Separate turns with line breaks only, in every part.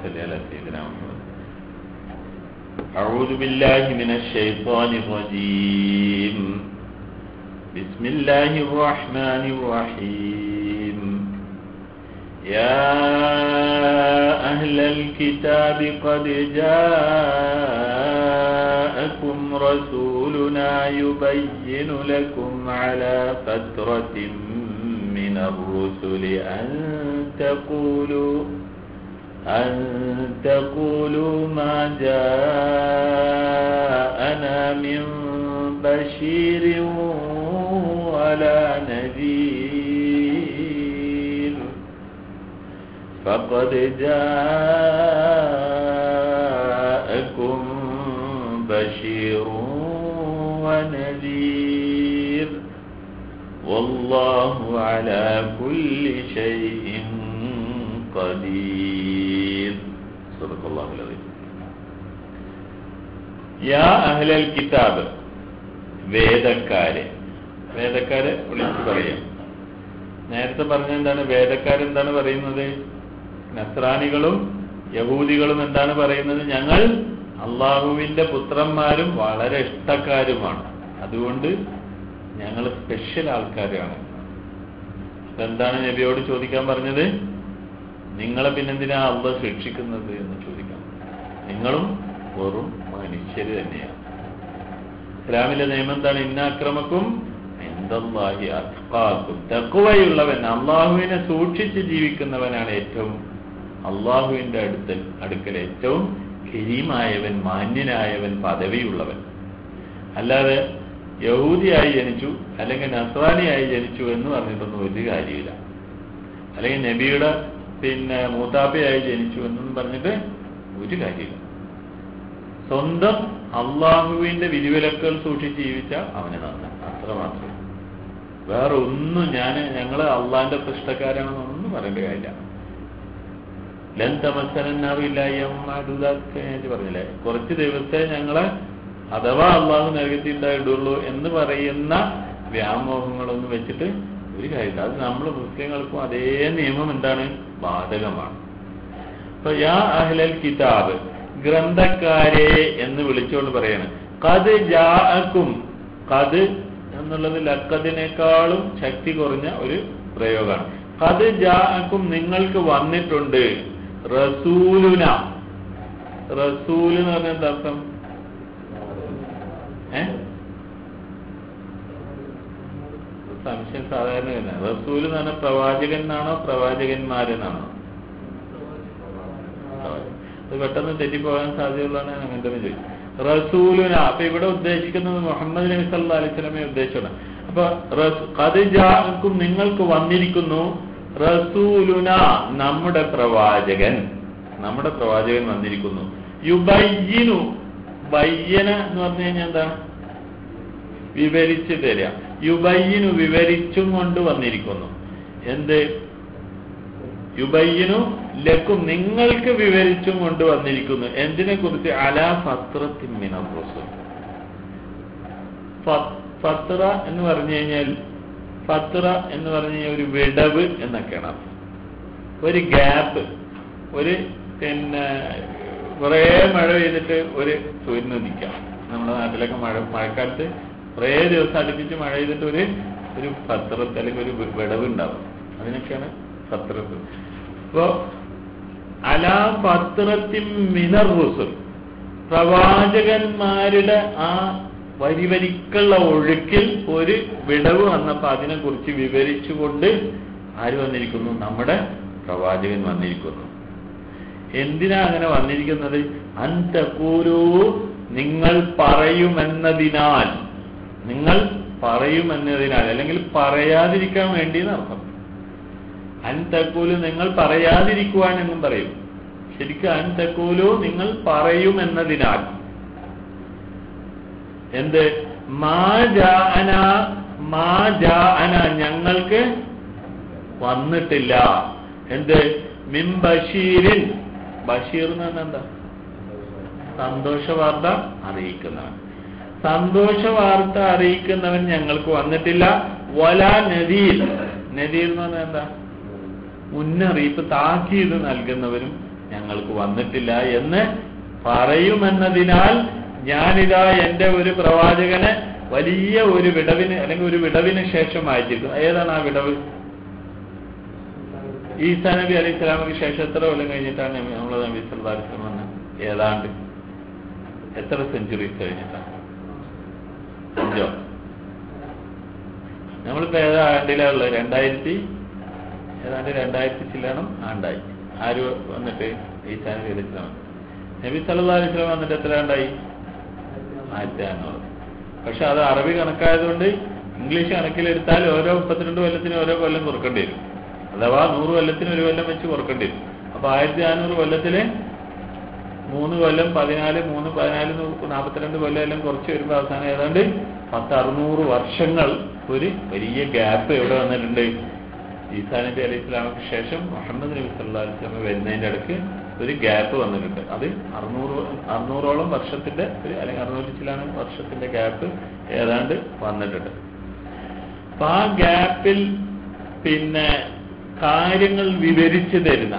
صل على سيدنا محمد أعوذ بالله من الشيطان الرجيم بسم الله الرحمن الرحيم يا أهل الكتاب قد جاءكم رسولنا يبين لكم على فترة من الرسل أن تقولوا أن تقولوا ما جاءنا من بشير ولا نذير فقد جاءكم بشير ونذير والله على كل شيء قدير صدق الله العظيم യാ അഹ്ലൽ കിതാബ് വേദക്കാരെ വേദക്കാരെ വിളിച്ചു പറയാം നേരത്തെ പറഞ്ഞ എന്താണ് വേദക്കാരെന്താണ് പറയുന്നത് നസ്രാനികളും യഹൂദികളും എന്താണ് പറയുന്നത് ഞങ്ങൾ അള്ളാഹുവിന്റെ പുത്രന്മാരും വളരെ ഇഷ്ടക്കാരുമാണ് അതുകൊണ്ട് ഞങ്ങൾ സ്പെഷ്യൽ ആൾക്കാരാണ് എന്താണ് നബിയോട് ചോദിക്കാൻ പറഞ്ഞത് നിങ്ങളെ പിന്നെന്തിനാ അള്ള ശിക്ഷിക്കുന്നത് എന്ന് ചോദിക്കാം നിങ്ങളും വെറും മനുഷ്യര് തന്നെയാണ് ഇസ്ലാമിലെ നിയമം എന്താണ് ഇന്നാക്രമക്കും എന്തല്ലാഹി അത്കാക്കും തക്കുവയുള്ളവൻ അള്ളാഹുവിനെ സൂക്ഷിച്ച് ജീവിക്കുന്നവനാണ് ഏറ്റവും അള്ളാഹുവിന്റെ അടുത്ത് അടുക്കൽ ഏറ്റവും കരീമായവൻ മാന്യനായവൻ പദവിയുള്ളവൻ അല്ലാതെ യഹൂദിയായി ജനിച്ചു അല്ലെങ്കിൽ നസ്രാനിയായി ജനിച്ചു എന്ന് പറഞ്ഞിട്ടൊന്നും ഒരു കാര്യമില്ല അല്ലെങ്കിൽ നബിയുടെ പിന്നെ മൂത്താപ്പയായി ജനിച്ചു എന്നൊന്നും പറഞ്ഞിട്ട് ഒരു കാര്യമില്ല സ്വന്തം അള്ളാഹുവിന്റെ വിധിവിലക്കുകൾ സൂക്ഷിച്ച് ജീവിച്ചാൽ അവന് നന്ന് അത്ര മാത്രം വേറെ ഒന്നും ഞാൻ ഞങ്ങള് അള്ളാന്റെ പൃഷ്ഠക്കാരാണെന്നൊന്നും പറയേണ്ട കാര്യമില്ല ലന്തമസനാവില്ല അടുതൊക്കെ ഞാൻ പറഞ്ഞില്ലേ കുറച്ച് ദിവസത്തെ ഞങ്ങളെ അഥവാ അള്ളാഹു നരകത്തിണ്ടായിടുള്ളൂ എന്ന് പറയുന്ന വ്യാമോഹങ്ങളൊന്നും വെച്ചിട്ട് ഒരു കാര്യമില്ല അത് നമ്മൾ മുസ്ലിങ്ങൾക്കും അതേ നിയമം എന്താണ് ബാധകമാണ് അപ്പൊ യാ അഹ്ലൽ കിതാബ് ഗ്രന്ഥക്കാരെ എന്ന് വിളിച്ചുകൊണ്ട് പറയാണ് കത് ജാഅക്കും കത് എന്നുള്ളത് ലക്കതിനേക്കാളും ശക്തി കുറഞ്ഞ ഒരു പ്രയോഗമാണ് കത് ജാഅക്കും നിങ്ങൾക്ക് വന്നിട്ടുണ്ട് റസൂലുന റസൂൽ എന്ന് പറഞ്ഞ എന്താ അർത്ഥം ഏ സംശയം സാധാരണ തന്നെ റസൂൽ എന്ന് പറഞ്ഞ പ്രവാചകൻ എന്നാണോ പ്രവാചകന്മാരെന്നാണോ അത് പെട്ടെന്ന് തെറ്റിപ്പോകാൻ സാധ്യതയുള്ളതാണ് ഞാൻ അങ്ങനെ തന്നെ ചോദിച്ചു റസൂലുന അപ്പൊ ഇവിടെ ഉദ്ദേശിക്കുന്നത് മുഹമ്മദ് നബി സല്ലാ അലൈഹി സ്വലമെ ഉദ്ദേശിച്ചാണ് അപ്പൊ കതിജാക്കും നിങ്ങൾക്ക് വന്നിരിക്കുന്നു റസൂലുന നമ്മുടെ പ്രവാചകൻ നമ്മുടെ പ്രവാചകൻ വന്നിരിക്കുന്നു യുബയ്യനു ബയ്യന എന്ന് പറഞ്ഞു കഴിഞ്ഞാൽ എന്താ വിവരിച്ചു തരിക യുബയ്യനു വിവരിച്ചും കൊണ്ട് വന്നിരിക്കുന്നു എന്ത് യുബയ്യനു ലക്കും നിങ്ങൾക്ക് വിവരിച്ചും കൊണ്ട് വന്നിരിക്കുന്നു എന്തിനെ കുറിച്ച് അലാ ഫത്രത്തിമിന ഫത്ര എന്ന് പറഞ്ഞു കഴിഞ്ഞാൽ ഫത്ര എന്ന് പറഞ്ഞു കഴിഞ്ഞാൽ ഒരു വിടവ് എന്നൊക്കെയാണ് അർത്ഥം. ഒരു ഗ്യാപ്പ് ഒരു പിന്നെ കുറേ മഴ പെയ്തിട്ട് ഒരു സൂര്യൻ ഉദിക്കാം നമ്മുടെ നാട്ടിലൊക്കെ മഴ മഴക്കാലത്ത് കുറേ ദിവസം അടുപ്പിച്ച് മഴ ചെയ്തിട്ട് ഒരു ഒരു പത്രത്ത് അല്ലെങ്കിൽ ഒരു വിടവ് ഉണ്ടാവും അതിനൊക്കെയാണ് പത്രത്ത് അപ്പോ അലാ പത്രത്തിൻ മിനർ റുസുൽ പ്രവാചകന്മാരുടെ ആ വരി വരിക്കുള്ള ഒഴുക്കിൽ ഒരു വിടവ് വന്നപ്പോ അതിനെ കുറിച്ച് വിവരിച്ചുകൊണ്ട് ആര് വന്നിരിക്കുന്നു നമ്മുടെ പ്രവാചകൻ വന്നിരിക്കുന്നു എന്തിനാ അങ്ങനെ വന്നിരിക്കുന്നത് അന്തകൂരു നിങ്ങൾ പറയുമെന്നതിനാൽ നിങ്ങൾ പറയുമെന്നതിനാൽ അല്ലെങ്കിൽ പറയാതിരിക്കാൻ വേണ്ടി എന്നർത്ഥം അൻതക്കൂലു നിങ്ങൾ പറയാതിരിക്കുവാൻ എന്നും പറയും ശരിക്കും അൻതക്കൂലു നിങ്ങൾ പറയുമെന്നതിനാൽ എന്ത് മാ ജാഅന മാ ജാഅന ഞങ്ങൾക്ക് വന്നിട്ടില്ല എന്ത് മിം ബഷീരിൻ ബഷീർ എന്ന് പറഞ്ഞാൽ എന്താ സന്തോഷ വാർത്ത അറിയിക്കുന്നവൻ സന്തോഷ വാർത്ത അറിയിക്കുന്നവൻ ഞങ്ങൾക്ക് വന്നിട്ടില്ല വല നദീർ നദീർ എന്ന് പറഞ്ഞാൽ എന്താ മുന്നറിയിപ്പ് താക്കീത് നൽകുന്നവരും ഞങ്ങൾക്ക് വന്നിട്ടില്ല എന്ന് പറയുമെന്നതിനാൽ ഞാനിതാ എന്റെ ഒരു പ്രവാചകനെ വലിയ ഒരു വിടവിന് അല്ലെങ്കിൽ ഒരു വിടവിന് ശേഷം അയച്ചിരിക്കുന്നു ഏതാണ് ആ വിടവ് ഈസാ നബി അലൈഹി സ്വലാമിക്ക് ശേഷം എത്ര കൊല്ലം കഴിഞ്ഞിട്ടാണ് നബി- നമ്മളെ നബി സല്ലാസ്ലം വന്നത് ഏതാണ്ട് എത്ര സെഞ്ചുറീസ് കഴിഞ്ഞിട്ടാണ് അഞ്ചോ നമ്മളിപ്പോ ഏതാ ആണ്ടിലാ ഉള്ളത് രണ്ടായിരത്തി ഏതാണ്ട് രണ്ടായിരത്തി ചില്ലണം ആണ്ടായി ആര് വന്നിട്ട് ഈസാ നബി അലൈഹി സ്വലാം നബി സല്ലാ അലൈഹി സ്വലാം വന്നിട്ട് എത്ര ആണ്ടായി ആയിരത്തി അഞ്ഞൂറ് പക്ഷെ അത് അറബി കണക്കായതുകൊണ്ട് ഇംഗ്ലീഷ് കണക്കിലെടുത്താൽ ഓരോ മുപ്പത്തിരണ്ട് കൊല്ലത്തിന് ഓരോ കൊല്ലം കുറക്കേണ്ടി വരും അഥവാ നൂറ് കൊല്ലത്തിന് ഒരു കൊല്ലം വെച്ച് കുറക്കേണ്ടി വരും അപ്പൊ ആയിരത്തി നാനൂറ് കൊല്ലത്തില് മൂന്ന് കൊല്ലം പതിനാല് മൂന്ന് പതിനാല് നൂ- നാൽപ്പത്തിരണ്ട് കൊല്ലം എല്ലാം കുറച്ച് വരുമ്പോൾ അവസാനം ഏതാണ്ട് പത്ത് അറുന്നൂറ് വർഷങ്ങൾ ഒരു വലിയ ഗ്യാപ്പ് എവിടെ വന്നിട്ടുണ്ട് ഈസാ നബി അലൈഹി ഇസ്ലാമിക്ക് ശേഷം മുഹമ്മദ് നബി സല്ലാ അലൈഹി സ്വലാം വരുന്നതിന്റെ അടുക്ക് ഒരു ഗ്യാപ്പ് വന്നിട്ടുണ്ട് അത് അറുന്നൂറ് അറുന്നൂറോളം വർഷത്തിന്റെ ഒരു അല്ലെങ്കിൽ അറുന്നൂറ്റി ചിലാണ് വർഷത്തിന്റെ ഗ്യാപ്പ് ഏതാണ്ട് വന്നിട്ടുണ്ട് അപ്പൊ ആ ഗ്യാപ്പിൽ പിന്നെ കാര്യങ്ങൾ വിവരിച്ചു തരുന്ന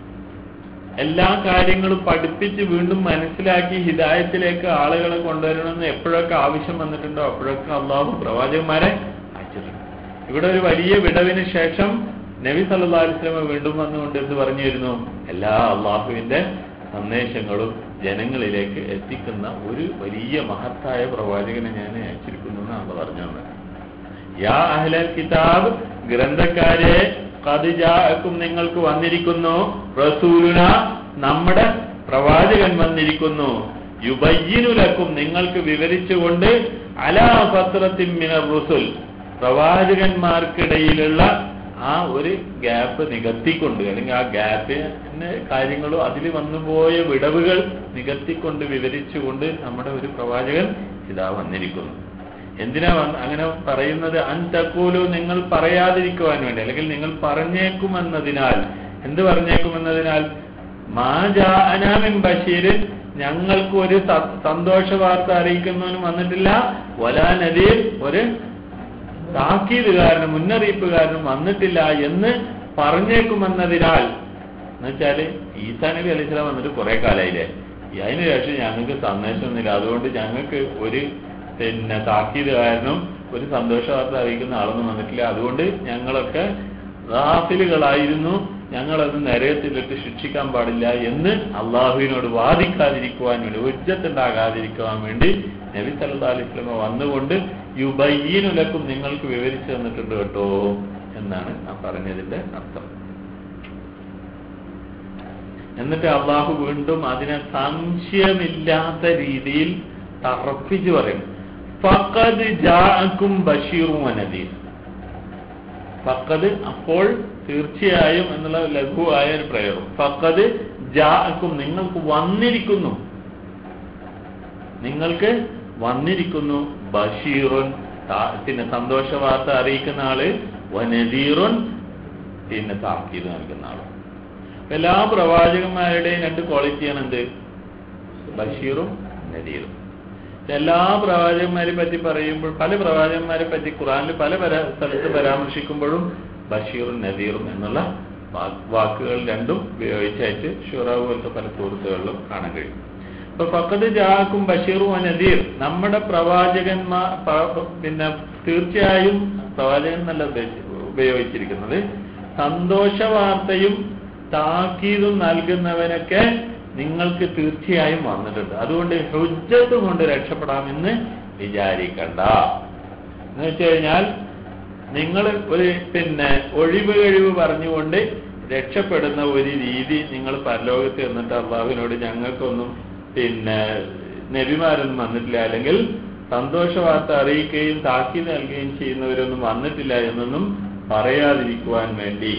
എല്ലാ കാര്യങ്ങളും പഠിപ്പിച്ച് വീണ്ടും മനസ്സിലാക്കി ഹിദായത്തിലേക്ക് ആളുകളെ കൊണ്ടുവരണമെന്ന് എപ്പോഴൊക്കെ ആവശ്യം വന്നിട്ടുണ്ടോ അപ്പോഴൊക്കെ അള്ളാഹു പ്രവാചകന്മാരെ അയച്ചിട്ടുണ്ട് ഇവിടെ ഒരു വലിയ വിടവിന് ശേഷം നബി സല്ലാ അലിസ്ലാമ വീണ്ടും വന്നുകൊണ്ട് എന്ത് പറഞ്ഞിരുന്നു എല്ലാ അള്ളാഹുവിന്റെ സന്ദേശങ്ങളും ജനങ്ങളിലേക്ക് എത്തിക്കുന്ന ഒരു വലിയ മഹത്തായ പ്രവാചകനെ ഞാൻ അയച്ചിരിക്കുന്നു എന്നാണ് പറഞ്ഞു തന്നത് യാ അഹ്ലൽ കിതാബ് ഗ്രന്ഥക്കാരെ കതിജാക്കും നിങ്ങൾക്ക് വന്നിരിക്കുന്നു റസൂലുന നമ്മുടെ പ്രവാചകൻ വന്നിരിക്കുന്നു യുബയ്യിനുലക്കും നിങ്ങൾക്ക് വിവരിച്ചുകൊണ്ട് അലാ പത്രത്തിൻ മിനർ റുസുൽ പ്രവാചകന്മാർക്കിടയിലുള്ള ആ ഒരു ഗ്യാപ്പ് നികത്തിക്കൊണ്ട് അല്ലെങ്കിൽ ആ ഗ്യാപ്പിന് കാര്യങ്ങളും അതിൽ വന്നുപോയ വിടവുകൾ നികത്തിക്കൊണ്ട് വിവരിച്ചുകൊണ്ട് നമ്മുടെ ഒരു പ്രവാചകൻ ഇതാ വന്നിരിക്കുന്നു എന്തിനാ വന്ന് അങ്ങനെ പറയുന്നത് അൻതക്കൂലു നിങ്ങൾ പറയാതിരിക്കുവാൻ വേണ്ടി അല്ലെങ്കിൽ നിങ്ങൾ പറഞ്ഞേക്കുമെന്നതിനാൽ എന്ത് പറഞ്ഞേക്കുമെന്നതിനാൽ മാജാനാമിൻ ബഷീർ ഞങ്ങൾക്ക് ഒരു സ- സന്തോഷ വാർത്ത അറിയിക്കുന്നവനും വന്നിട്ടില്ല വലാ നദീർ ഒരു താക്കീതുകാരനും മുന്നറിയിപ്പുകാരനും വന്നിട്ടില്ല എന്ന് പറഞ്ഞേക്കുമെന്നതിനാൽ എന്നുവെച്ചാല് ഈസാ നബി അലൈഹി സ്വലാം വന്നിട്ട് കുറെ കാലായില്ലേ ഈ അതിന് ശേഷം ഞങ്ങൾക്ക് സന്ദേശമൊന്നുമില്ല അതുകൊണ്ട് ഞങ്ങൾക്ക് ഒരു പിന്നെ താക്കീതുകാരനും ഒരു സന്തോഷ വാർത്ത അറിയിക്കുന്ന ആളൊന്നും വന്നിട്ടില്ല അതുകൊണ്ട് ഞങ്ങളൊക്കെ റാഫിലുകളായിരുന്നു ഞങ്ങളത് നരകത്തിലിട്ട് ശിക്ഷിക്കാൻ പാടില്ല എന്ന് അള്ളാഹുവിനോട് വാദിക്കാതിരിക്കുവാൻ വേണ്ടി ഉജ്ജത്തുണ്ടാകാതിരിക്കുവാൻ വേണ്ടി നബി സല്ലാ അലൈഹി സ്വലമ വന്നുകൊണ്ട് യുബയ്യനുലക്കും നിങ്ങൾക്ക് വിവരിച്ചു തന്നിട്ടുണ്ട് കേട്ടോ എന്നാണ് ആ പറഞ്ഞതിന്റെ അർത്ഥം എന്നിട്ട് അള്ളാഹു വീണ്ടും അതിനെ സംശയമില്ലാത്ത രീതിയിൽ തറപ്പിച്ച് പറയും ഫഖദ് ജാഅക്കും ബഷീറും അനദീർ ഫഖദ് അപ്പോൾ തീർച്ചയായും എന്നുള്ള ലഘുവായ ഒരു പ്രയോഗം ഫഖദ് ജാഅക്കും നിങ്ങൾക്ക് വന്നിരിക്കുന്നു നിങ്ങൾക്ക് വന്നിരിക്കുന്നു ബഷീറുൻ താ- പിന്നെ സന്തോഷ വാർത്ത അറിയിക്കുന്ന ആള് വനദീറുൻ പിന്നെ താക്കീത് നൽകുന്ന ആള് അപ്പൊ എല്ലാ പ്രവാചകന്മാരുടെയും രണ്ട് ക്വാളിറ്റിയാണ് എന്ത് ബഷീറും നദീറും എല്ലാ പ്രവാചകന്മാരെ പറ്റി പറയുമ്പോൾ പല പ്രവാചകന്മാരെ പറ്റി ഖുറാനിൽ പല പര സ്ഥലത്ത് പരാമർശിക്കുമ്പോഴും ബഷീറും നദീറും എന്നുള്ള വാ- വാക്കുകൾ രണ്ടും ഉപയോഗിച്ചായിട്ട് ഷുറാവ് പോലത്തെ പല സുഹൃത്തുക്കളിലും കാണാൻ കഴിയും അപ്പൊ ഫക്കത് ജാക്കും ബഷീറും നദീർ നമ്മുടെ പ്രവാചകന്മാർ പ- പിന്നെ തീർച്ചയായും പ്രവാചകൻ എന്നല്ല ഉദ്ദേശി- ഉപയോഗിച്ചിരിക്കുന്നത് സന്തോഷ വാർത്തയും താക്കീതും നൽകുന്നവനൊക്കെ നിങ്ങൾക്ക് തീർച്ചയായും വന്നിട്ടുണ്ട് അതുകൊണ്ട് ഹുജ്ജത്ത് കൊണ്ട് രക്ഷപ്പെടാമെന്ന് വിചാരിക്കണ്ട എന്ന് വെച്ച് കഴിഞ്ഞാൽ നിങ്ങൾ ഒരു പിന്നെ ഒഴിവ് കഴിവ് പറഞ്ഞുകൊണ്ട് രക്ഷപ്പെടുന്ന ഒരു രീതി നിങ്ങൾ പരലോകത്ത് എന്നിട്ട് അള്ളാഹുവിനോട് ഞങ്ങൾക്കൊന്നും പിന്നെ നബിമാരൊന്നും വന്നിട്ടില്ല അല്ലെങ്കിൽ സന്തോഷ വാർത്ത അറിയിക്കുകയും താക്കി നൽകുകയും ചെയ്യുന്നവരൊന്നും വന്നിട്ടില്ല എന്നൊന്നും പറയാതിരിക്കുവാൻ വേണ്ടി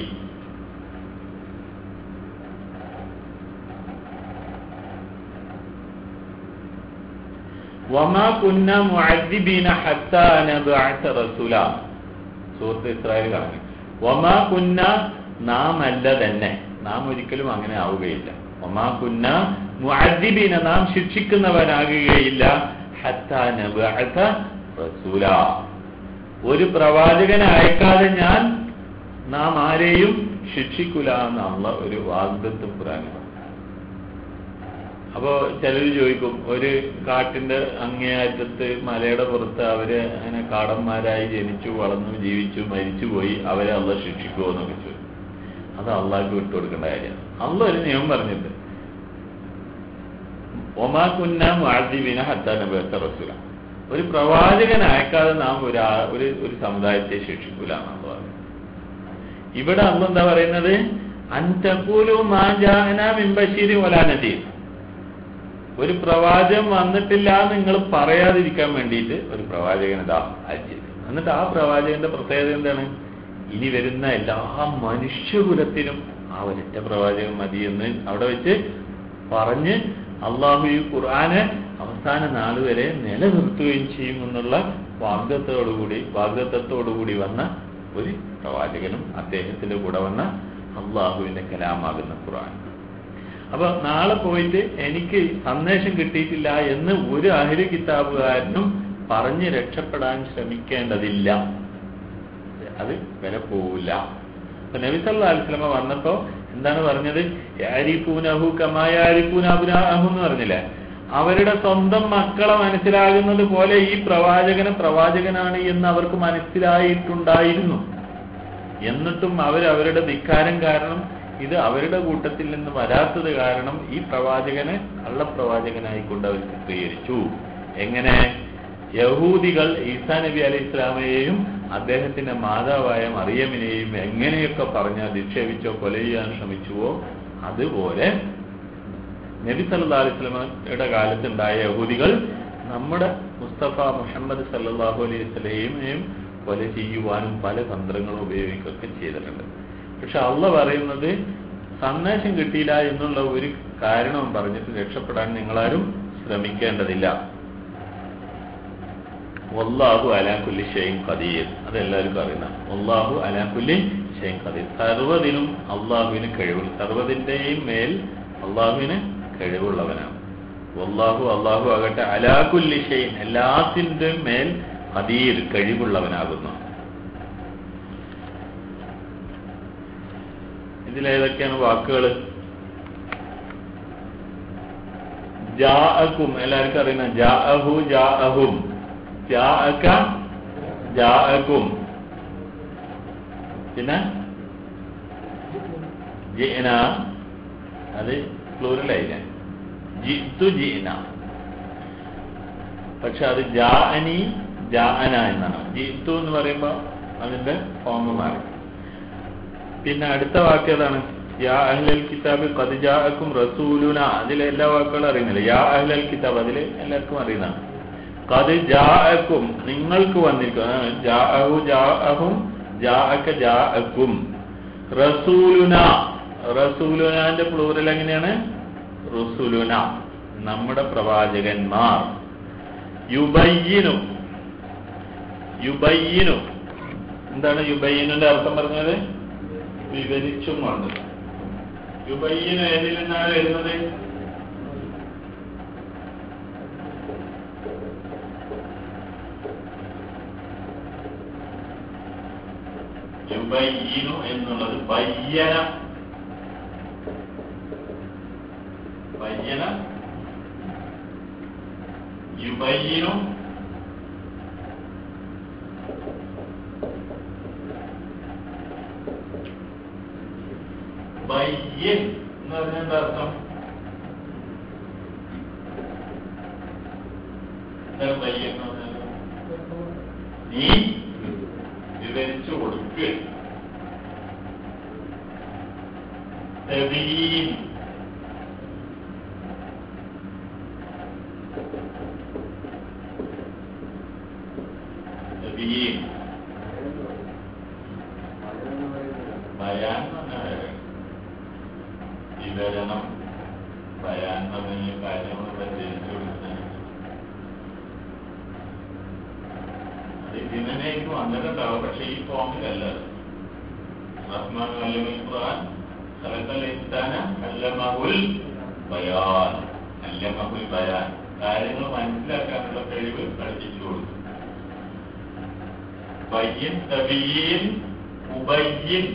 വമാ കുന്ന മുഅദ്ദിബീന ഹത്താ നബഅസ റസൂല സൂറത്ത് ഇസ്രായേൽ കാണുന്നു വമാ കുന്ന നാം അല്ല തന്നെ നാം ഒരിക്കലും അങ്ങനെ ആവുകയില്ല വമാ കുന്ന മുഅദ്ദിബീന നാം ശിക്ഷിക്കുന്നവനാകുകയില്ല ഹത്താ നബഅസ റസൂല ഒരു പ്രവാചകനെ അയക്കാതെ ഞാൻ നാം ആരെയും ശിക്ഷിക്കൂല എന്നുള്ള ഒരു വാഗ്ദത്വം ഖുറാനിൽ അപ്പോ ചിലർ ചോദിക്കും ഒരു കാട്ടിന്റെ അങ്ങേയറ്റത്ത് മലയുടെ പുറത്ത് അവര് അങ്ങനെ കാടന്മാരായി ജനിച്ചു വളർന്നു ജീവിച്ചു മരിച്ചുപോയി അവരെ അള്ള ശിക്ഷിക്കുമോ എന്നൊക്കെ ചോദിക്കും അത് അള്ളാഹ്ക്ക് വിട്ടുകൊടുക്കേണ്ട കാര്യമാണ് അള്ള ഒരു നിയമം പറഞ്ഞിട്ടുണ്ട് ഒമാ കുന്ന മാജിബിന ഹത്താ നബത്ത റസൂല ഒരു പ്രവാചകൻ അയക്കാതെ നാം ഒരു ആ- ഒരു ഒരു സമുദായത്തെ ശിക്ഷിക്കൂല എന്നാണ് പറയുന്നത് ഇവിടെ അള്ള എന്താ പറയുന്നത് അൻതക്കൂലു മാജാന മിമ്പശീരി ഒലാനദീർ ഒരു പ്രവാചകൻ വന്നിട്ടില്ല എന്ന് നിങ്ങൾ പറയാതിരിക്കാൻ വേണ്ടിയിട്ട് ഒരു പ്രവാചകൻ ഇതാ അയച്ചത് എന്നിട്ട് ആ പ്രവാചകന്റെ പ്രത്യേകത എന്താണ് ഇനി വരുന്ന എല്ലാ മനുഷ്യകുലത്തിനും ആ ഒരൊറ്റ പ്രവാചകൻ മതി എന്ന് അവിടെ വെച്ച് പറഞ്ഞ് അള്ളാഹു ഈ ഖുർആന് അവസാന നാൾ വരെ നിലനിർത്തുകയും ചെയ്യും എന്നുള്ള വാഗ്ദത്തോടുകൂടി വാഗ്ദത്തോടുകൂടി വന്ന ഒരു പ്രവാചകനും അദ്ദേഹത്തിന്റെ കൂടെ വന്ന അള്ളാഹുവിന്റെ കലാമാകുന്ന ഖുർആൻ അപ്പൊ നാളെ പോയിട്ട് എനിക്ക് സന്ദേശം കിട്ടിയിട്ടില്ല എന്ന് ഒരു അഹിര് കിതാബുകാരനും പറഞ്ഞ് രക്ഷപ്പെടാൻ ശ്രമിക്കേണ്ടതില്ല അത് വില പോവില്ല അപ്പൊ നബി സല്ലല്ലാഹു അലൈഹി വസല്ലമ വന്നപ്പോ എന്താണ് പറഞ്ഞത് യാരിഫൂനഹു കമായാരിഫൂന അബ്നാഹു എന്ന് പറഞ്ഞില്ലേ അവരുടെ സ്വന്തം മക്കളെ മനസ്സിലാകുന്നത് പോലെ ഈ പ്രവാചകനെ പ്രവാചകനാണ് എന്ന് അവർക്ക് മനസ്സിലായിട്ടുണ്ടായിരുന്നു എന്നിട്ടും അവർ അവരുടെ ധിക്കാരം കാരണം ഇത് അവരുടെ കൂട്ടത്തിൽ നിന്ന് വരാത്തത് കാരണം ഈ പ്രവാചകനെ കള്ളപ്രവാചകനായിക്കൊണ്ട് അവർ ചിത്രീകരിച്ചു എങ്ങനെ യഹൂദികൾ ഈസാ നബി അലൈഹി ഇസ്ലാമയെയും അദ്ദേഹത്തിന്റെ മാതാവായ മറിയമിനെയും എങ്ങനെയൊക്കെ പറഞ്ഞ് അധിക്ഷേപിച്ചോ കൊല ചെയ്യാൻ ശ്രമിച്ചുവോ അതുപോലെ നബി സല്ലല്ലാഹു അലൈഹി വസല്ലമയുടെ കാലത്തുണ്ടായ യഹൂദികൾ നമ്മുടെ മുസ്തഫ മുഹമ്മദ് സല്ലല്ലാഹു അലൈഹി വസല്ലമയെയും കൊല ചെയ്യുവാനും പല തന്ത്രങ്ങളും ഉപയോഗിക്കുകയൊക്കെ ചെയ്തിട്ടുണ്ട് പക്ഷെ അള്ള പറയുന്നത് സന്ദേശം കിട്ടിയില്ല എന്നുള്ള ഒരു കാരണവും പറഞ്ഞിട്ട് രക്ഷപ്പെടാൻ നിങ്ങളാരും ശ്രമിക്കേണ്ടതില്ല ഒല്ലാഹു അലാക്കുല്ലി ഷെയ്ൻ ഖദീർ അതെല്ലാവർക്കും അറിയുന്ന ഒല്ലാഹു അലാക്കുല്ലി ഷെയ്ൻ ഖദീർ സർവ്വതിനും അള്ളാഹുവിന് കഴിവുള്ള സർവ്വതിന്റെയും മേൽ അള്ളാഹുവിന് കഴിവുള്ളവനാണ് ഒല്ലാഹു അള്ളാഹു ആകട്ടെ അലാക്കുല്ലി ഷെയ്ൻ എല്ലാത്തിൻ്റെയും മേൽ ഖദീർ കഴിവുള്ളവനാകുന്നു ഇതിലേതൊക്കെയാണ് വാക്കുകൾ ജാഅക്കും എല്ലാവർക്കും അറിയുന്ന ജാഅഹു ജാഅഹും ജാഅക ജാഅക്കും പിന്നെ ജിന അത് പ്ലൂറലായില്ല ജിത്തു ജിന പക്ഷെ അത് ജാഅനി ജാഅന എന്നാണ് ജിത്തു എന്ന് പറയുമ്പോൾ അതിന്റെ ഫോം മാറി പിന്നെ അടുത്ത വാക്ക് ഏതാണ് യാ അഹ്ലൽ കിതാബ് ഖദ് ജാഅക്കും റസൂലുന അതിലെ എല്ലാ വാക്കുകളും അറിയുന്നില്ല യാ അഹ്ലൽ കിതാബ് അതിൽ എല്ലാവർക്കും അറിയുന്നതാണ് ഖദ് ജാഅക്കും നിങ്ങൾക്ക് വന്നിരിക്കും ജാഅഹു ജാഅഹും ജാഅക ജാഅക്കും റസൂലുന റസൂലുനാന്റെ പ്ലൂറൽ എങ്ങനെയാണ് റുസുലുന നമ്മുടെ പ്രവാചകന്മാർ യുബയ്യിനു യുബയ്യിനു എന്താണ് യുബയ്യിനുന്റെ അർത്ഥം പറഞ്ഞത് വിവരിച്ചും കൊണ്ട് യുബയ്യന് ഏതിൽ നിന്നാണ് വരുന്നത് യുബയ്യനു എന്നുള്ളത് ബയ്യന ബയ്യന യുബയ്യനു ബയ്യൻ എന്ന് പറഞ്ഞാൽ എന്താ അർത്ഥം എന്താണ് ബയ്യൻ എന്ന് പറഞ്ഞാൽ നീ വിവരിച്ചു കൊടുക്ക് തബീൻ തബീൻ ബയാൻ എന്ന് പറഞ്ഞാൽ വിവരണം ബയാൻ എന്ന് പറഞ്ഞ കാര്യങ്ങൾ പരിചയിച്ചു കൊടുക്കുന്നത് അത് ഇതിനേക്ക് വന്നിട്ടുണ്ടാവും പക്ഷെ ഈ ഫോമിലല്ല റഹ്മാൻ അല്ലമൽ ഖുർആൻ ഖലഖൽ ഇൻസാന അല്ലമഹുൽ ബയാൻ അല്ലമഹുൽ ബയാൻ കാര്യങ്ങൾ മനസ്സിലാക്കാനുള്ള കഴിവ് പഠിപ്പിച്ചു കൊടുക്കും ബയ്യൻ തബീൻ മുബയ്യൻ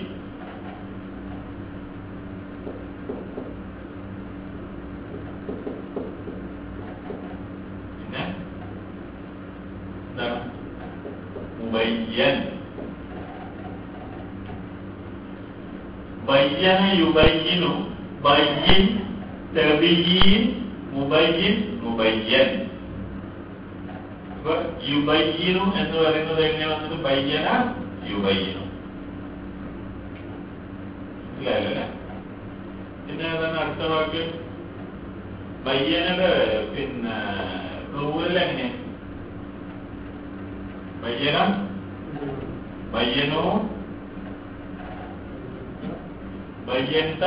പിന്നെ എന്താണ് മുബയ്യൻ ബയ്യന യുബയ്യിനു ബയ്യിൻ തബിയീൻ മുബയ്യിൻ മുബയ്യൻ അപ്പൊ യുബയ്യിനു എന്ന് പറയുന്നത് എങ്ങനെ വന്നത് ബയ്യന യുബയ്യിനു ഇല്ലല്ലേ പിന്നെ ഏതാണ് അടുത്ത വാക്ക് ബയ്യനയുടെ പിന്നെ പ്ലൂറൽ എങ്ങനെ ബയ്യനം ബയ്യനോ ബയ്യന്ത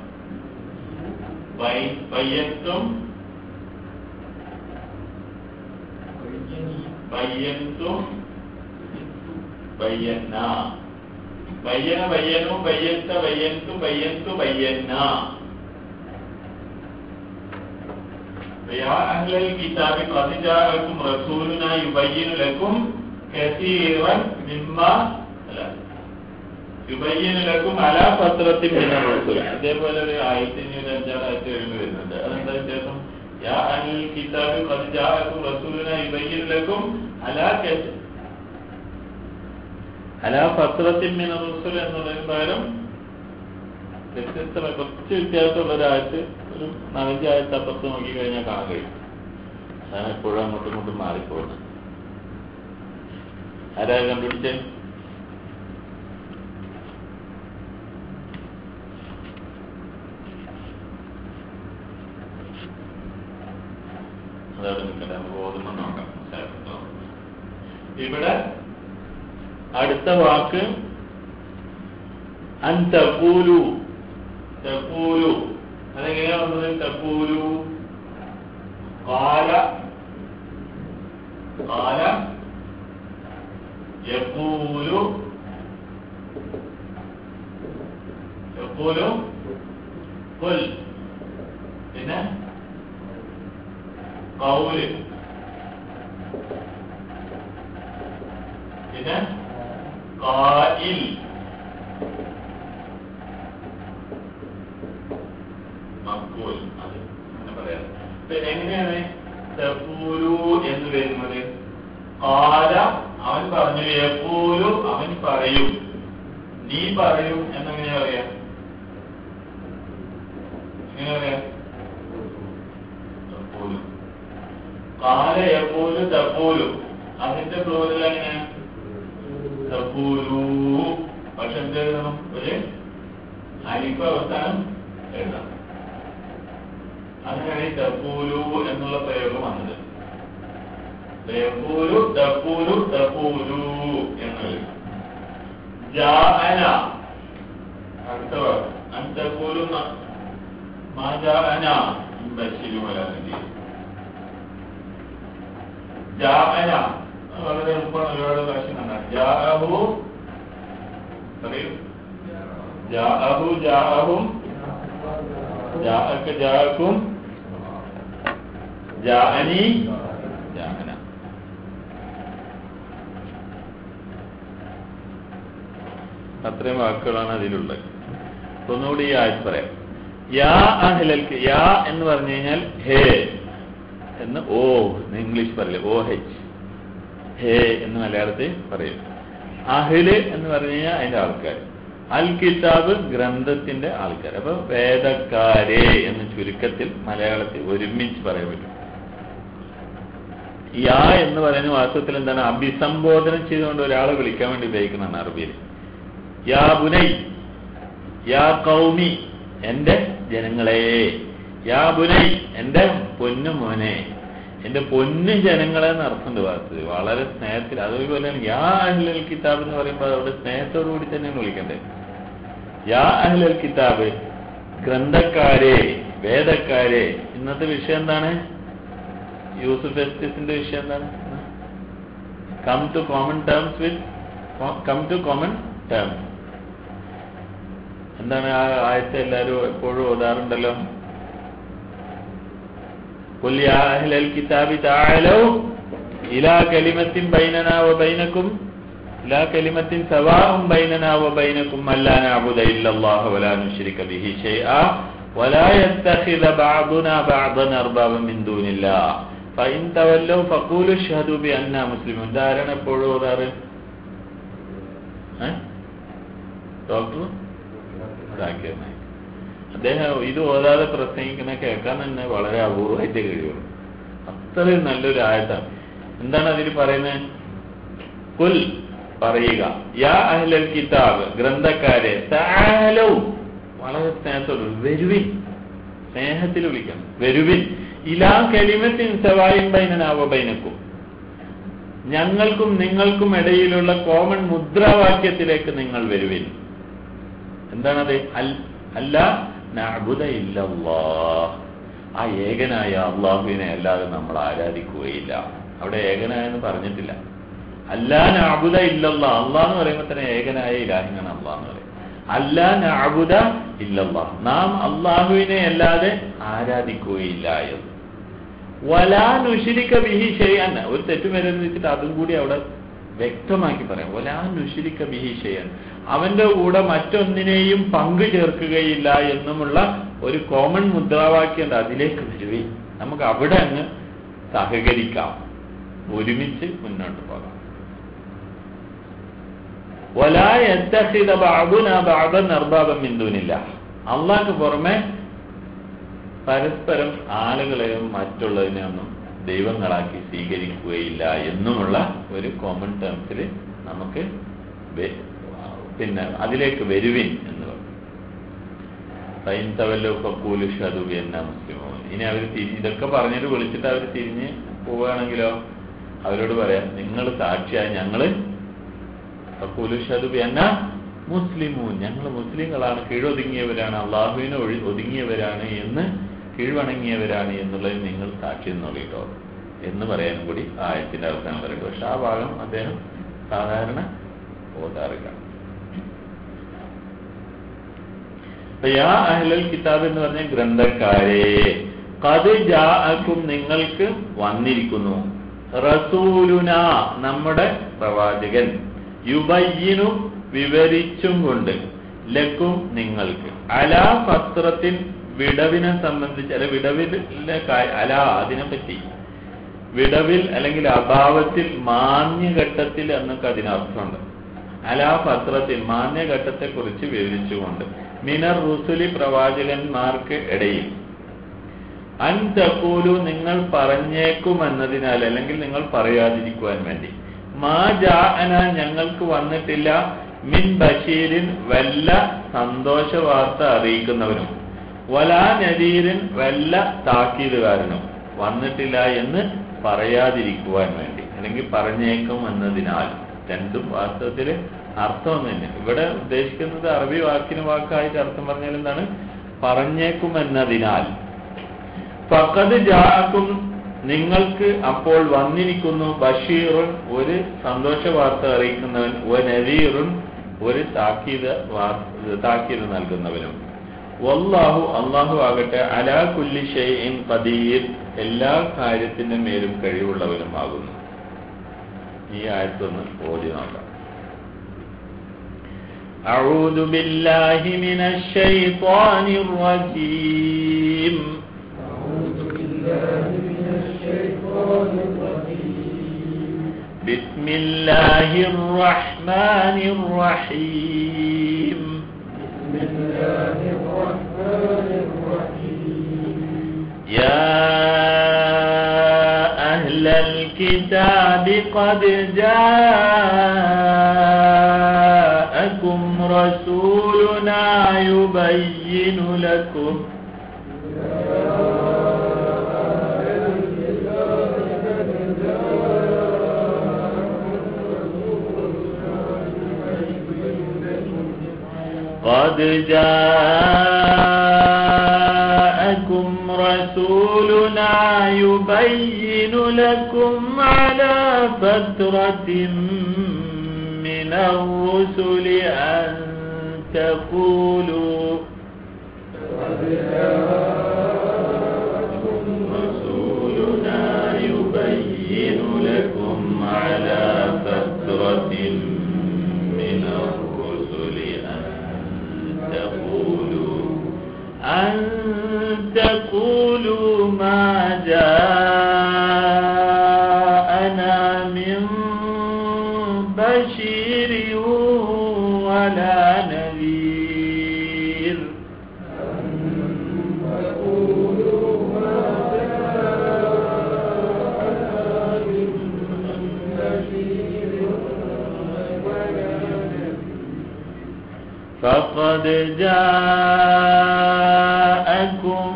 ബൈ- ബയ്യത്തും ബയ്യന്തും ബയ്യന്ന ബയ്യന ബയ്യനു ബയ്യത്ത ബയ്യന്തു ബയ്യന്തു ബയ്യന്ന يا أهل الكتاب قد جاءكم رسولنا يبين لكم كثيرا مما لا യുബയ്യന് ലക്കും അലാ പത്രത്തിൽ പിന്നെ റസൂൽ ഇതേപോലെ ഒരു ആയത്തിന് ഒരു അഞ്ചാറ് ആയത്ത് കഴിയുമ്പോൾ വരുന്നുണ്ട് അതെന്താ വ്യത്യാസം യാ അനിൽ കിതാബ് ഖദ് ജാഅക്കും റസൂലുന യുബയ്യൻ ലക്കും അലാ കസ് അലാ പത്രത്തിൽ മിന റസൂൽ എന്നുള്ളതിന് പകരം വ്യത്യസ്തമായ കുറച്ച് വ്യത്യാസമുള്ള ഒരു ആയത്ത് ഒരു നാലഞ്ച് ആയത്ത് അപ്പുറത്ത് നോക്കി കഴിഞ്ഞാൽ കാണാൻ കഴിയും അതാണ് എപ്പോഴും അങ്ങോട്ടും ഇങ്ങോട്ടും മാറിപ്പോകുന്നത് ആരാ കണ്ടുപിടിച്ചേ അതവിടെ നിൽക്കട്ടെ നമുക്ക് ഓർമ്മ നോക്കാം മനസ്സിലാക്കുന്നുണ്ടോ? ഇവിടെ അടുത്ത വാക്ക് അൻ തഖൂലു തഖൂലു അതെങ്ങനെയാ വന്നത് തഖൂലു ഖാല ഖാല യഖൂലു യഖൂലു ഖുൽ പിന്നെ കൗല് പിന്നെ കായിൽ മക്കൂൽ അത് അങ്ങനെ പറയാം പിന്നെ എങ്ങനെയാണ് തപ്പൂരു എന്ന് വരുന്നത് കാല അവൻ പറഞ്ഞു എപ്പോലും അവൻ പറയും നീ പറയും എന്നെങ്ങനെയാ പറയാ എങ്ങനെ പറയാ തപ്പോലും കാല എപ്പോലും തപ്പോലും അതിന്റെ പ്ലോറിൽ എങ്ങനെ തപ്പോലൂ പക്ഷെ എന്ത് എഴുതണം ഒരു അരിപ്പ് അവസാനം എഴുതണം അങ്ങനെയാണ് ഈ തപ്പൂലു എന്നുള്ള പ്രയോഗം വന്നത് തപ്പൂലു തപ്പൂലു തപ്പൂലു എന്നത് ജാഅന അടുത്ത വാക്ക് അന്തപ്പൂലു മാ ജാഅന ബശിരു വലാനദീർ ജാഅന വളരെ എളുപ്പമാണ് ഒരുപാട് പ്രാവശ്യം കണ്ടാണ് ജാഅഹു പറയൂ ജാഅഹു ജാഅഹും ജാഅക ജാഅക്കും ജാഅനി ജാഅന അത്രയും വാക്കുകളാണ് അതിലുള്ളത് അപ്പൊ ഒന്നുകൂടി ഈ ആയത് പറയാം യാ അഹ്ലൽക്ക് യാ എന്ന് പറഞ്ഞു കഴിഞ്ഞാൽ ഹേ എന്ന് ഓ എന്ന് ഇംഗ്ലീഷ് പറയില്ല ഓ ഹെച്ച് ഹേ എന്ന് മലയാളത്തിൽ പറയും അഹില് എന്ന് പറഞ്ഞു കഴിഞ്ഞാൽ അതിന്റെ ആൾക്കാർ അൽ കിതാബ് ഗ്രന്ഥത്തിന്റെ ആൾക്കാർ അപ്പൊ വേദക്കാരെ എന്ന് ചുരുക്കത്തിൽ മലയാളത്തിൽ ഒരുമിച്ച് പറയാൻ പറ്റും യാ എന്ന് പറയുന്ന വാസ്തവത്തിൽ എന്താണ് അഭിസംബോധന ചെയ്തുകൊണ്ട് ഒരാളെ വിളിക്കാൻ വേണ്ടി ഉപയോഗിക്കുന്നതാണ് അറബിയിൽ യാ ബുനൈ യാ കൗമി എന്റെ ജനങ്ങളെ യാ ബുനൈ എന്റെ പൊന്നു മോനെ എന്റെ പൊന്നു ജനങ്ങളെ എന്ന് അർത്ഥമുണ്ട് വാസ്തവ വളരെ സ്നേഹത്തിൽ അതുപോലെയാണ് യാ അഹ്ലൽ കിതാബ് എന്ന് പറയുമ്പോൾ അവിടെ സ്നേഹത്തോടു കൂടി തന്നെയാണ് വിളിക്കേണ്ടത് യാ അഹ്ലൽ കിതാബ് ഗ്രന്ഥക്കാരെ വേദക്കാരെ ഇന്നത്തെ വിഷയം എന്താണ് യൂസുഫ് എസ്റ്റിസിന്റെ വിഷയം എന്താണ് come to common terms with come to common terms എന്താണ് ആ ആയത്തെ എല്ലാവരും എപ്പോഴും ഓതാറുണ്ടല്ലോ قل يا أهل الكتاب تعالوا إلى كلمة بيننا وبينكم إلى كلمة سواء بيننا وبينكم ألا نعبد إلا الله ولا نشرك به شيئا ولا يتخذ بعضنا بعضا أربابا من دون الله فإن تولوا فقولوا اشهدوا بأننا مسلمون ധാരാണ് എപ്പോഴും ഓതാറ് ഡോക്ടർ ജാക്കിർ നായിക് അദ്ദേഹം ഇത് ഓതാതെ പ്രസംഗിക്കുന്ന കേൾക്കാൻ തന്നെ വളരെ അപൂർവമായിട്ട് കഴിയുള്ളൂ അത്രയും നല്ലൊരു ആയത്താണ് എന്താണ് അതിൽ പറയുന്നത് കുൽ പറയുക യാ അഹ്ലൽ കിതാബ് ഗ്രന്ഥക്കാരെ താലൗ വളരെ സ്നേഹത്തോട് വരുവിൻ സ്നേഹത്തിൽ വിളിക്കണം വരുവിൻ ഇലാ കലിമത്തിൻ സവായും ബൈനനാവ ബൈനക്കും ഞങ്ങൾക്കും നിങ്ങൾക്കും ഇടയിലുള്ള കോമൺ മുദ്രാവാക്യത്തിലേക്ക് നിങ്ങൾ വരുവിൻ എന്താണത് അൽ- അല്ല നഅബുദ ഇല്ലല്ലാഹ് ആ ഏകനായ അള്ളാഹുവിനെ അല്ലാതെ നമ്മൾ ആരാധിക്കുകയില്ല അവിടെ ഏകനായെന്ന് പറഞ്ഞിട്ടില്ല അല്ലാ നഅബുദ ഇല്ലല്ലാ അള്ളാഹ് എന്ന് പറയുമ്പോൾ തന്നെ ഏകനായ ഇലാഹിനാണ് അള്ളാഹ് എന്ന് പറയും അല്ലാ നഅബുദ ഇല്ലല്ലാ നാം അള്ളാഹുവിനെ അല്ലാതെ ആരാധിക്കുകയില്ല എന്ന് വലാ നുഷിരിക്ക ബിഹി ചെയ്യാൻ ഒരു തെറ്റും വരെന്ന് വെച്ചിട്ട് അതും കൂടി അവിടെ വ്യക്തമാക്കി പറയാം വലാ നുഷിരിക്ക ബിഹി ചെയ്യാൻ അവന്റെ കൂടെ മറ്റൊന്നിനെയും പങ്കു ചേർക്കുകയില്ല എന്നുമുള്ള ഒരു കോമൺ മുദ്രാവാക്യം ഉണ്ട് അതിലേക്ക് വരുവേ നമുക്ക് അവിടെ അങ്ങ് സഹകരിക്കാം ഒരുമിച്ച് മുന്നോട്ട് പോകാം വലാ യത്തഖിദ ബഅദുനാ ബഅദൻ അർബാബൻ മിൻ ദൂനില്ലാഹ് അള്ളാഹ്ക്ക് പുറമെ പരസ്പരം ആളുകളെയും മറ്റുള്ളതിനെയൊന്നും ദൈവങ്ങളാക്കി സ്വീകരിക്കുകയില്ല എന്നുമുള്ള ഒരു കോമൺ ടേംസിൽ നമുക്ക് വെ- പിന്നെ അതിലേക്ക് വരുവിൻ എന്ന് പറഞ്ഞു സൈൻതവല്ലോ ഫക്കൂലുഷതു എന്ന മുസ്ലിമോ ഇനി അവർ ഇതൊക്കെ പറഞ്ഞിട്ട് വിളിച്ചിട്ട് അവർ തിരിഞ്ഞ് പോവുകയാണെങ്കിലോ അവരോട് പറയാം നിങ്ങൾ സാക്ഷിയായി ഞങ്ങള് ഫക്കൂലുഷതു എന്ന മുസ്ലിമൂൻ ഞങ്ങൾ മുസ്ലിങ്ങളാണ് കീഴൊതുങ്ങിയവരാണ് അള്ളാഹുവിനെ ഒഴി ഒതുങ്ങിയവരാണ് എന്ന് കീഴ്വണങ്ങിയവരാണ് എന്നുള്ളത് നിങ്ങൾ സാക്ഷി നോക്കിട്ടോ എന്ന് പറയാനും കൂടി ആയത്തിന്റെ അവസാനം പറയുന്നത് പക്ഷെ ആ ഭാഗം അദ്ദേഹം സാധാരണ ഓതാറില്ല അപ്പൊ യാ അഹ്ലൽ കിതാബ് എന്ന് പറഞ്ഞ ഗ്രന്ഥക്കാരെ കത് ജാഅക്കും നിങ്ങൾക്ക് വന്നിരിക്കുന്നു റസൂലുന നമ്മുടെ പ്രവാചകൻ യുബയ്യനു വിവരിച്ചും കൊണ്ട് ലക്കും നിങ്ങൾക്ക് അലാ പത്രത്തിൻ വിടവിനെ സംബന്ധിച്ച് അല്ലെ വിടവിലെ കാ- അല അതിനെ പറ്റി വിടവിൽ അല്ലെങ്കിൽ അഭാവത്തിൽ മാന്യഘട്ടത്തിൽ എന്നൊക്കെ അതിനർത്ഥമുണ്ട് അലാ പത്രത്തിൽ മാന്യഘട്ടത്തെ കുറിച്ച് വിവരിച്ചുകൊണ്ട് മിനർ റുസുലി പ്രവാചകന്മാർക്ക് ഇടയിൽ അൻ തക്കൂലു നിങ്ങൾ പറഞ്ഞേക്കുമെന്നതിനാൽ അല്ലെങ്കിൽ നിങ്ങൾ പറയാതിരിക്കുവാൻ വേണ്ടി മാ ജാഅന ഞങ്ങൾക്ക് വന്നിട്ടില്ല മിൻ ബഷീരിൻ വല്ല സന്തോഷ വാർത്ത അറിയിക്കുന്നവനും വലാ നദീരിൻ വല്ല താക്കീതുകാരനും വന്നിട്ടില്ല എന്ന് പറയാതിരിക്കുവാൻ വേണ്ടി അല്ലെങ്കിൽ പറഞ്ഞേക്കും എന്നതിനാൽ രണ്ടും വാസ്തവത്തിൽ അർത്ഥം തന്നെ ഇവിടെ ഉദ്ദേശിക്കുന്നത് അറബി വാക്കിന് വാക്കായിട്ട് അർത്ഥം പറഞ്ഞാൽ എന്താണ് പറഞ്ഞേക്കും എന്നതിനാൽ ഫഖദ് ജാഅക്കും നിങ്ങൾക്ക് അപ്പോൾ വന്നിരിക്കുന്നു ബഷീറുൻ ഒരു സന്തോഷ വാർത്ത അറിയിക്കുന്നവൻ ഒ നദീറുൻ ഒരു താക്കീത് വാർ- താക്കീത് നൽകുന്നവനും വല്ലാഹു അള്ളാഹു ആകട്ടെ അലാ കുല്ലി ഷൈഇൻ ഖദീർ എല്ലാ കാര്യത്തിന്റെ മേലും കഴിവുള്ളവനുമാകുന്നു ഈ ആയത്തൊന്ന് ഓതി നോക്കാം أعوذ بالله من الشيطان الرجيم بسم الله الرحمن الرحيم يا أهل الكتاب قد جاءكم رسولنا يبين لكم قد جاءكم رسولنا يبين لكم على فترة من الرسل أن تقولوا رسولنا يبين لكم على فترة من الرسل أن تقولوا أن ما جاءنا من بشير ولا نذير فقد جاءكم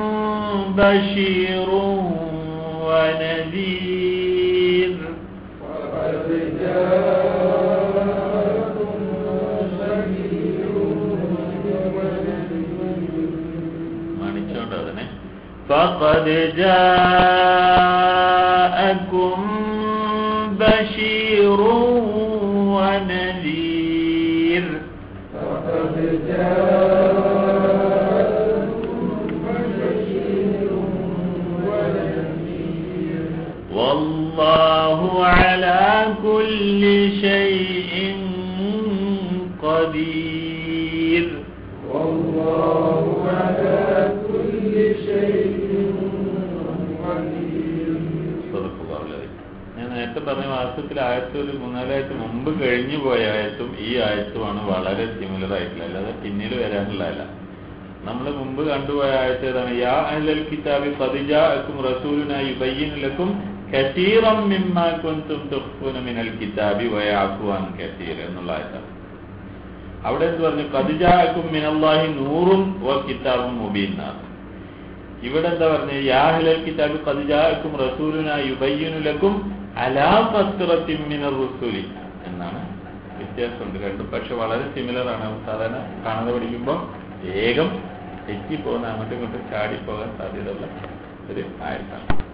بشير ونذير മണിച്ചോണ്ട് അതിനെ فقد جاءكم بشير ونذير والله على كل شيء قدير
والله على كل شيء قدير
സ്വതക്കുള്ളവരെ ഞാൻ നേരത്തെ പറഞ്ഞ മാസത്തിൽ ആയത്ത് ഒരു മൂന്നാലായിട്ട് മുമ്പ് കഴിഞ്ഞു പോയ ആയത്തും ഈ ആയത്തുമാണ് വളരെ സിമിലർ ആയിട്ടുള്ള അല്ലാതെ പിന്നീട് വരാനുള്ളതല്ല നമ്മൾ മുമ്പ് കണ്ടുപോയ ആയത്ത് ഏതാണ് യാ അഹ്ലൽ കിതാബി ഖദിജാഅക്കും റസൂലുനാ യുബയ്യിനു ലക്കും കസീറം മിമ്മാ കുൻതും തുഖ്ഫൂന മിനൽ കിതാബി വയഅഫു അൻ കസീർ എന്നുള്ള ആയത്താണ് അവിടെ എന്ത് പറഞ്ഞു ഖദിജാഅക്കും മിനല്ലാഹി നൂറും വ കിതാബും മുബീൻ എന്നാണ് ഇവിടെ എന്താ പറഞ്ഞത് യാഹ്ലൽ കിതാബ് ഖദിജാഅക്കും റസൂലുനാ യുബയ്യിനു ലക്കും അലാ ഫത്രത്തിൻ മിനർ റുസുലി എന്നാണ് വ്യത്യാസമുണ്ട് രണ്ടും പക്ഷെ വളരെ സിമിലർ ആണ് സാധാരണ കാണാതെ പഠിക്കുമ്പോൾ വേഗം തെറ്റിപ്പോകുന്ന അങ്ങോട്ടും ഇങ്ങോട്ടും ചാടിപ്പോകാൻ സാധ്യതയുള്ള ഒരു ആയത്താണ്